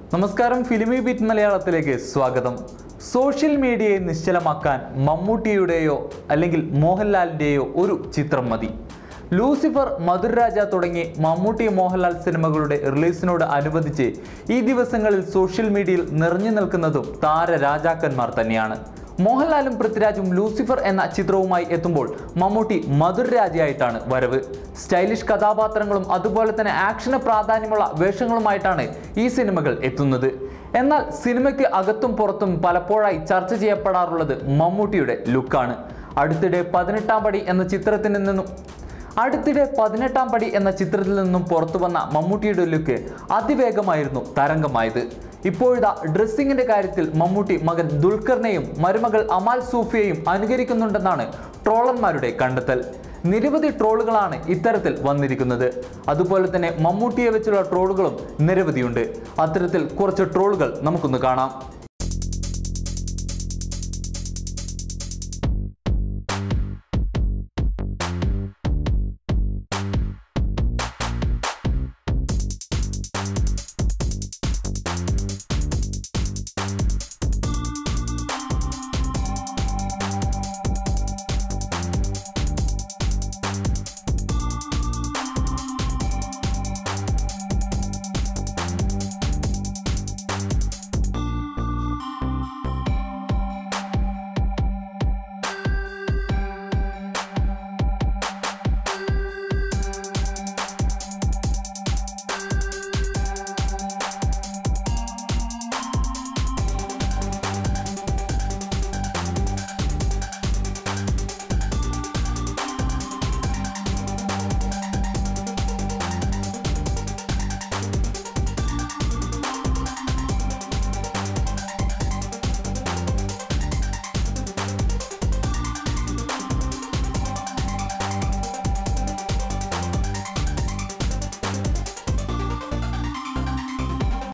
നമസ്കാരം ഫിലിമി ബീറ്റ് മലയാളത്തിലേക്ക് സ്വാഗതം സോഷ്യൽ മീഡിയയെ നിശ്ചലമാക്കാൻ മമ്മൂട്ടിയുടെയോ അല്ലെങ്കിൽ മോഹൻലാലിൻ്റെയോ ഒരു ചിത്രം മതി ലൂസിഫർ മധുരരാജ തുടങ്ങി മമ്മൂട്ടി മോഹൻലാൽ സിനിമകളുടെ റിലീസിനോട് അനുബന്ധിച്ച് ഈ ദിവസങ്ങളിൽ സോഷ്യൽ മീഡിയയിൽ നിറഞ്ഞു നിൽക്കുന്നതും താരരാജാക്കന്മാർ തന്നെയാണ് മോഹൻലാലും പൃഥ്വിരാജും ലൂസിഫർ എന്ന ചിത്രവുമായി എത്തുമ്പോൾ മമ്മൂട്ടി മധുരരാജയായിട്ടാണ് വരവ് സ്റ്റൈലിഷ് കഥാപാത്രങ്ങളും അതുപോലെ തന്നെ ആക്ഷന് പ്രാധാന്യമുള്ള വേഷങ്ങളുമായിട്ടാണ് ഈ സിനിമകൾ എത്തുന്നത് എന്നാൽ സിനിമയ്ക്ക് അകത്തും പുറത്തും പലപ്പോഴായി ചർച്ച ചെയ്യപ്പെടാറുള്ളത് മമ്മൂട്ടിയുടെ ലുക്കാണ് അടുത്തിടെ പതിനെട്ടാം പടി എന്ന ചിത്രത്തിൽ നിന്നും അടുത്തിടെ പതിനെട്ടാം പടി എന്ന ചിത്രത്തിൽ നിന്നും പുറത്തു വന്ന മമ്മൂട്ടിയുടെ ലുക്ക് അതിവേഗമായിരുന്നു തരംഗമായത് ഇപ്പോഴിതാ ഡ്രസ്സിങ്ങിന്റെ കാര്യത്തിൽ മമ്മൂട്ടി മകൻ ദുൽഖറിനെയും മരുമകൾ അമാൽ സൂഫിയെയും അനുകരിക്കുന്നുണ്ടെന്നാണ് ട്രോളന്മാരുടെ കണ്ടെത്തൽ നിരവധി ട്രോളുകളാണ് ഇത്തരത്തിൽ വന്നിരിക്കുന്നത് അതുപോലെ തന്നെ മമ്മൂട്ടിയെ വെച്ചുള്ള ട്രോളുകളും നിരവധിയുണ്ട് അത്തരത്തിൽ കുറച്ച് ട്രോളുകൾ നമുക്കൊന്ന് കാണാം